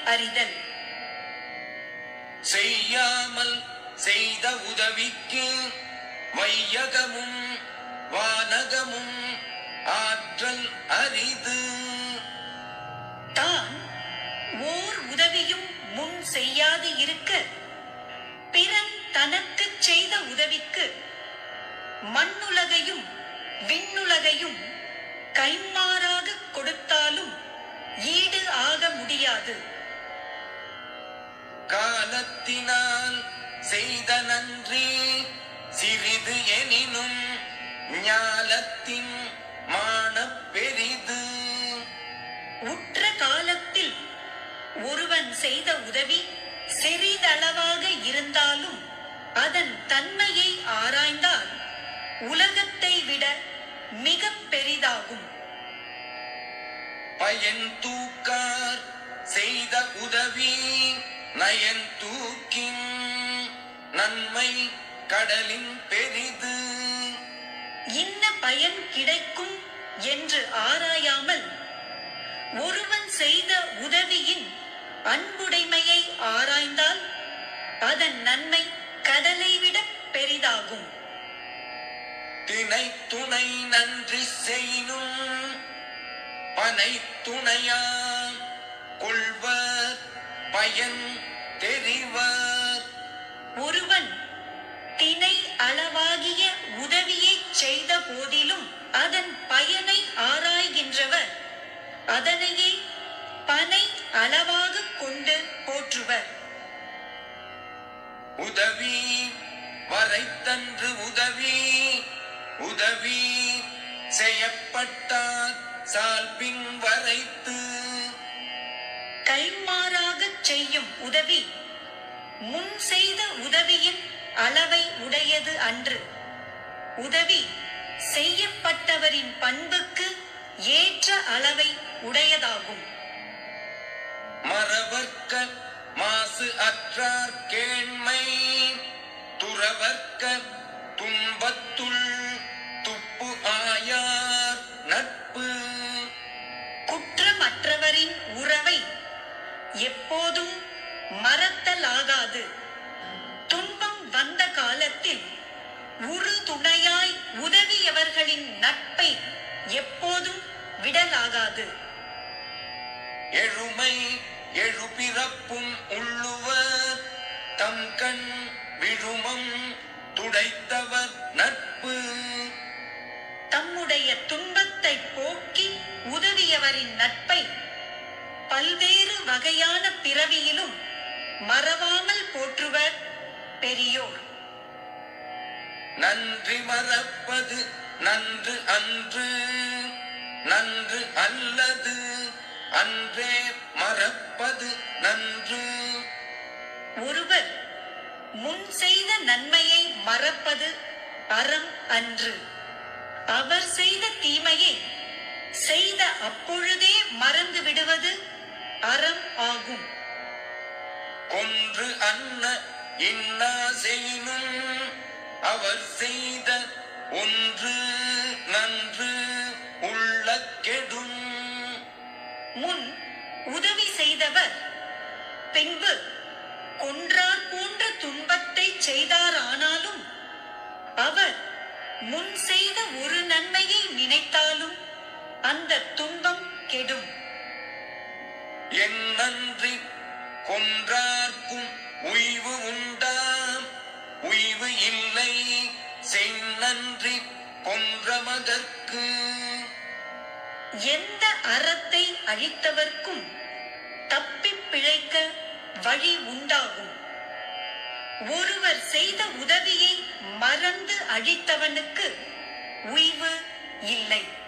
அறிதல் செய்யாமல் செய்த உதவிக்கு வையகமும் வானகமும் ஆற்றல் அரிது தான் ஓர் உதவியும் முன் செய்யாது இருக்க பிறன் தனக்குச் செய்த உதவிக்கு மண்ணுலகையும் விண்ணுலகையும் கைமாறாக கொடுத்தாலும் ஈடு ஆக முடியாது காலத்தினால் செய்த நன்றி சிறிது எனினும் ஞாலத்தின் மானப் பெரிது உற்ற காலத்தில் ஒருவன் செய்த உதவி சிறிதளவாக இருந்தாலும் அதன் தன்மையை ஆராய்ந்தால் உலகத்தை விட மிகப் பெரிதாகும் பயன் தூக்கார் செய்த உதவி நயன் தூக்கின் நன்மை கடலின் பெரிது இன்ன பயன் கிடைக்கும் என்று ஆராயாமல் ஒருவன் செய்த உதவியின் அன்புடைமையை ஆராய்ந்தால் அதன் நன்மை கடலை விட பெரிதாகும் தினை துணை நன்றி செய்னும் பனை துணையா கொள்வர் பயன் தெரிவர் ஒருவன் தினை அளவாகிய உதவியைச் செய்த போதிலும் அதன் பயனை ஆராய்கின்றவர் அதனையே பனை அளவாகக் கொண்டு போற்றுவர் உதவி வரைத்தன்று உதவி உதவி செய்யப்பட்டார் சால்பின் வரைத்து கைமாறாகச் செய்யும் உதவி முன் செய்த உதவியின் அளவை உடையது அன்று உதவி செய்யப்பட்டவரின் பண்புக்கு ஏற்ற அளவை உடையதாகும் மறவர்க்க மாசு அற்றார் கேண்மை துறவர்க்க துன்பத்துள் துப்பு ஆயார் நட்பு குற்றமற்றவரின் உறவை எப்போதும் மறத்தலாகாது துன்பம் வந்த காலத்தில் உறு துணையாய் உதவியவர்களின் நட்பை எப்போதும் விடலாகாது எழுமை எழுபிறப்பும் உள்ளுவர் தம் கண் விழுமம் துடைத்தவர் நட்பு தம்முடைய துன்பத்தை போக்கி உதவியவரின் நட்பை பல்வேறு வகையான பிறவியிலும் மறவாமல் போற்றுவர் பெரியோர் நன்றி மறப்பது நன்று அன்று நன்று அல்லது அன்றே மறப்பது நன்று ஒருவர் முன் செய்த நன்மையை மறப்பது அறம் அன்று அவர் செய்த தீமையை செய்த அப்பொழுதே மறந்து விடுவது அறம் ஆகும் கொன்று அன்ன இன்னா செய்னும் அவர் செய்த ஒன்று நன்று உள்ள கெடும் முன் உதவி செய்தவர் பின்பு கொன்றார் போன்ற துன்பத்தை செய்தாரானாலும் அவர் முன் செய்த ஒரு நன்மையை நினைத்தாலும் அந்த துன்பம் கெடும் என் நன்றி கொன்றார்க்கும் உய்வு உண்டாம் உய்வு இல்லை செந்நன்றி கொன்றமதற்கு எந்த அறத்தை அழித்தவர்க்கும் தப்பிப் பிழைக்க வழி உண்டாகும் ஒருவர் செய்த உதவியை மறந்து அழித்தவனுக்கு உய்வு இல்லை